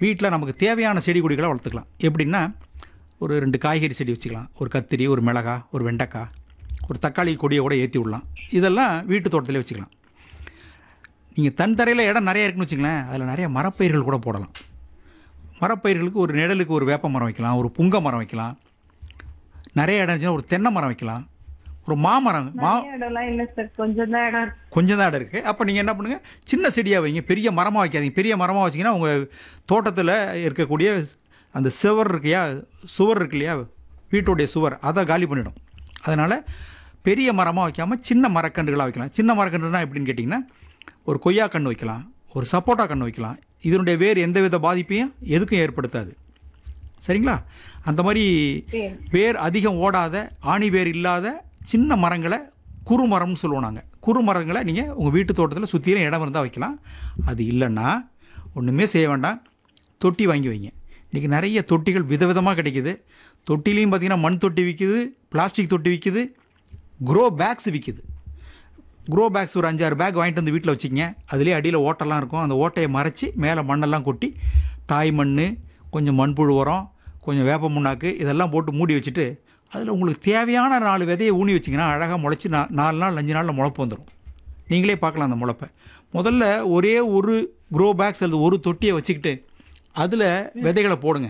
வீட்டில் நமக்கு தேவையான செடி கொடிகளை வளர்த்துக்கலாம் எப்படின்னா ஒரு ரெண்டு காய்கறி செடி வச்சுக்கலாம் ஒரு கத்திரி ஒரு மிளகா ஒரு வெண்டைக்காய் ஒரு தக்காளி கொடியை கூட ஏற்றி விடலாம் இதெல்லாம் வீட்டு தோட்டத்திலே வச்சுக்கலாம் நீங்கள் தன் தரையில் இடம் நிறைய இருக்குன்னு வச்சுங்களேன் அதில் நிறைய மரப்பயிர்கள் கூட போடலாம் மரப்பயிர்களுக்கு ஒரு நிழலுக்கு ஒரு வேப்ப மரம் வைக்கலாம் ஒரு புங்க மரம் வைக்கலாம் நிறைய இடம் இருந்துச்சுன்னா ஒரு தென்னை மரம் வைக்கலாம் ஒரு மாமரம் மா நிறைய இடம்லாம் இல்ல சார் கொஞ்சம் தான் இடம் இருக்கு. கொஞ்சம் தான் இடம் இருக்குது அப்போ நீங்கள் என்ன பண்ணுங்கள் சின்ன செடியாக வைங்க பெரிய மரமாக வைக்காதீங்க பெரிய மரமாக வச்சிங்கன்னா உங்கள் தோட்டத்தில் இருக்கக்கூடிய அந்த சுவர் இருக்கையா சுவர் இருக்கு இல்லையா வீட்டுடைய சுவர் அதை காலி பண்ணிடும் அதனால் பெரிய மரமாக வைக்காமல் சின்ன மரக்கன்றுகளாக வைக்கலாம் சின்ன மரக்கன்றுனா எப்படின்னு கேட்டிங்கன்னா ஒரு கொய்யா கன்று வைக்கலாம் ஒரு சப்போட்டா கன்று வைக்கலாம் இதனுடைய வேர் எந்தவித பாதிப்பையும் எதுக்கும் ஏற்படுத்தாது சரிங்களா அந்த மாதிரி சரி. வேர் அதிகம் ஓடாத ஆணி வேர் இல்லாத சின்ன மரங்களை குறு மரம்னு சொல்லுவோம் நாங்கள் குறு மரங்களை நீங்கள் உங்கள் வீட்டு தோட்டத்தில் சுற்றிலும் இடம் இருந்தால் வைக்கலாம் அது இல்லைன்னா ஒன்றுமே செய்ய வேண்டாம் தொட்டி வாங்கி வைங்க இன்றைக்கி நிறைய தொட்டிகள் விதவிதமாக கிடைக்குது தொட்டிலையும் பார்த்தீங்கன்னா மண் தொட்டி விற்கிது பிளாஸ்டிக் தொட்டி விற்கிது க்ரோ பேக்ஸ் விற்கிது க்ரோ பேக்ஸ் ஒரு அஞ்சாறு பேக் வாங்கிட்டு வந்து வீட்டில் வச்சுக்கங்க அதுலேயே அடியில் ஓட்டெல்லாம் இருக்கும் அந்த ஓட்டையை மறைச்சி மேலே மண்ணெல்லாம் கொட்டி தாய் மண் கொஞ்சம் மண்புழு உரம் கொஞ்சம் வேப்ப முன்னாக்கு இதெல்லாம் போட்டு மூடி வச்சுட்டு அதில் உங்களுக்கு தேவையான நாலு விதையை ஊனி வச்சிங்கன்னா அழகாக முளைச்சி நா நாலு நாள் அஞ்சு நாளில் முளைப்பு வந்துடும் நீங்களே பார்க்கலாம் அந்த முளைப்பை முதல்ல ஒரே ஒரு க்ரோ பேக்ஸ் அல்லது ஒரு தொட்டியை வச்சுக்கிட்டு அதில் விதைகளை போடுங்க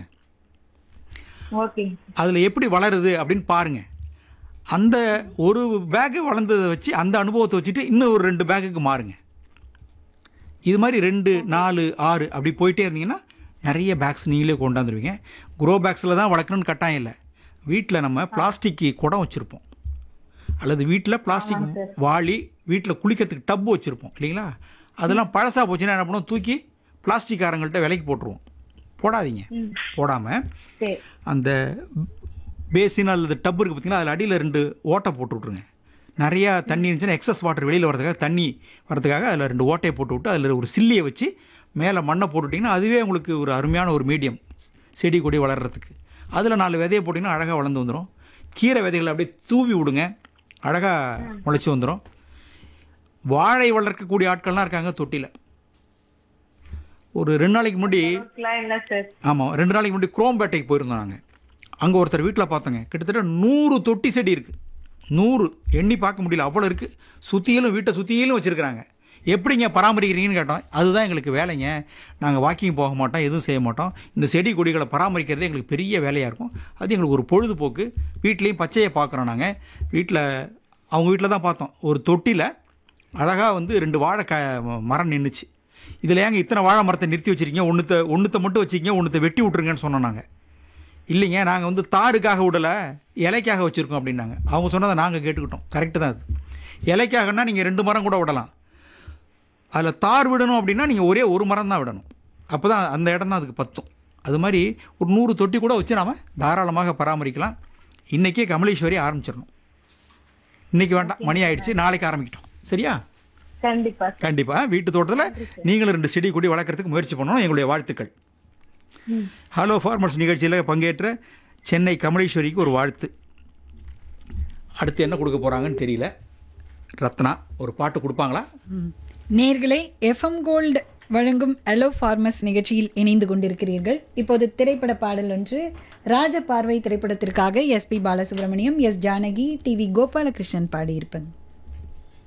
ஓகேங்க அதில் எப்படி வளருது அப்படின்னு பாருங்கள் அந்த ஒரு பேக்கு வளர்ந்ததை வச்சு அந்த அனுபவத்தை வச்சுட்டு இன்னும் ஒரு ரெண்டு பேக்குக்கு மாறுங்க இது மாதிரி ரெண்டு நாலு ஆறு அப்படி போயிட்டே இருந்தீங்கன்னா நிறைய பேக்ஸ் நீங்களே கொண்டாந்துருவீங்க க்ரோ பேக்ஸில் தான் வளர்க்கணும்னு கட்டாயம் இல்லை வீட்டில் நம்ம பிளாஸ்டிக் குடம் வச்சுருப்போம் அல்லது வீட்டில் பிளாஸ்டிக் வாளி வீட்டில் குளிக்கிறதுக்கு டப்பு வச்சுருப்போம் இல்லைங்களா அதெல்லாம் பழசாக போச்சுன்னா என்ன பண்ணுவோம் தூக்கி பிளாஸ்டிக்காரங்கள்ட்ட விலைக்கு போட்டுருவோம் போடாதீங்க போடாமல் சரி அந்த பேசின் அல்லது டப் இருக்குது பார்த்தீங்களா அதில் அடியில் ரெண்டு ஓட்டை போட்டு விட்ருங்க நிறையா தண்ணி இருந்துச்சுன்னா எக்ஸஸ் வாட்டர் வெளியில் வரதுக்காக தண்ணி வரதுக்காக அதில் ரெண்டு ஓட்டையை போட்டு விட்டு அதில் ஒரு சில்லியை வச்சு மேலே மண்ணை போட்டுட்டிங்கன்னா அதுவே உங்களுக்கு ஒரு அருமையான ஒரு மீடியம் செடி கொடி வளர்கிறதுக்கு அதில் நாலு விதையை போட்டிங்கன்னா அழகாக வளர்ந்து வந்துடும் கீரை விதைகளை அப்படியே தூவி விடுங்க அழகாக முளைச்சி வந்துடும் வாழை வளர்க்கக்கூடிய ஆட்கள்லாம் இருக்காங்க தொட்டியில் ஒரு ரெண்டு நாளைக்கு முன்னாடி அதுக்கெல்லாம் இல்ல சார் ஆமாம் ரெண்டு நாளைக்கு முன்னாடி குரோம்பேட்டைக்கு போயிருந்தோம் நாங்கள் அங்கே ஒருத்தர் வீட்டில் பார்த்தோங்க கிட்டத்தட்ட நூறு தொட்டி செடி இருக்குது நூறு எண்ணி பார்க்க முடியல அவ்வளோ இருக்குது சுற்றியிலும் வீட்டை சுற்றியிலும் வச்சுருக்குறாங்க எப்படிங்க பராமரிக்கிறீங்கன்னு கேட்டோம் அதுதான் எங்களுக்கு வேலைங்க நாங்கள் வாக்கிங் போக மாட்டோம் எதுவும் செய்ய மாட்டோம் இந்த செடி கொடிகளை பராமரிக்கிறதே எங்களுக்கு பெரிய வேலையாக இருக்கும் அது எங்களுக்கு ஒரு பொழுதுபோக்கு வீட்லேயும் பச்சையை பார்க்குறோம் நாங்கள் வீட்டில் அவங்க வீட்டில் தான் பார்த்தோம் ஒரு தொட்டியில் அழகாக வந்து ரெண்டு வாழை க மரம் நின்றுச்சு இதில் ஏங்க இத்தனை வாழை மரத்தை நிறுத்தி வச்சிருக்கீங்க ஒன்றுத்த ஒன்றுத்த மட்டும் வச்சிருக்கீங்க ஒன்றுத்த வெட்டி விட்ருங்கன்னு சொன்னோம் நாங்கள் இல்லைங்க நாங்கள் வந்து தாருக்காக விடலை இலைக்காக வச்சுருக்கோம் அப்படின்னாங்க அவங்க சொன்னதை நாங்கள் கேட்டுக்கிட்டோம் கரெக்டு தான் அது இலைக்காகன்னா நீங்கள் ரெண்டு மரம் கூட விடலாம் அதில் தார் விடணும் அப்படின்னா நீங்கள் ஒரே ஒரு மரம் தான் விடணும் அப்போ தான் அந்த இடம் தான் அதுக்கு பத்தும் அது மாதிரி ஒரு நூறு தொட்டி கூட வச்சு நாம் தாராளமாக பராமரிக்கலாம் இன்றைக்கே கமலேஸ்வரி ஆரம்பிச்சிடணும் இன்றைக்கி வேண்டாம் மணி ஆயிடுச்சு நாளைக்கு ஆரம்பிக்கிட்டோம் சரியா கண்டிப்பா சார் கண்டிப்பாக வீட்டு தோட்டத்தில் நீங்களும் ரெண்டு செடி கொடி வளர்க்குறதுக்கு முயற்சி பண்ணணும் எங்களுடைய வாழ்த்துக்கள் ம். ஹலோ ஃபார்மர்ஸ் நிகழ்ச்சியில் பங்கேற்ற சென்னை கமலேஸ்வரிக்கு ஒரு வாழ்த்து அடுத்து என்ன கொடுக்க போகிறாங்கன்னு தெரியல ரத்னா ஒரு பாட்டு கொடுப்பாங்களா நேர்களே எஃப்எம் கோல்டு வழங்கும் அலோ ஃபார்மஸ் நிகழ்ச்சியில் இணைந்து கொண்டிருக்கிறீர்கள் இப்போது திரைப்பட பாடல் ஒன்று ராஜ பார்வை திரைப்படத்திற்காக SP Balasubrahmanyam S Janaki T V Gopalakrishnan பாடியிருப்பது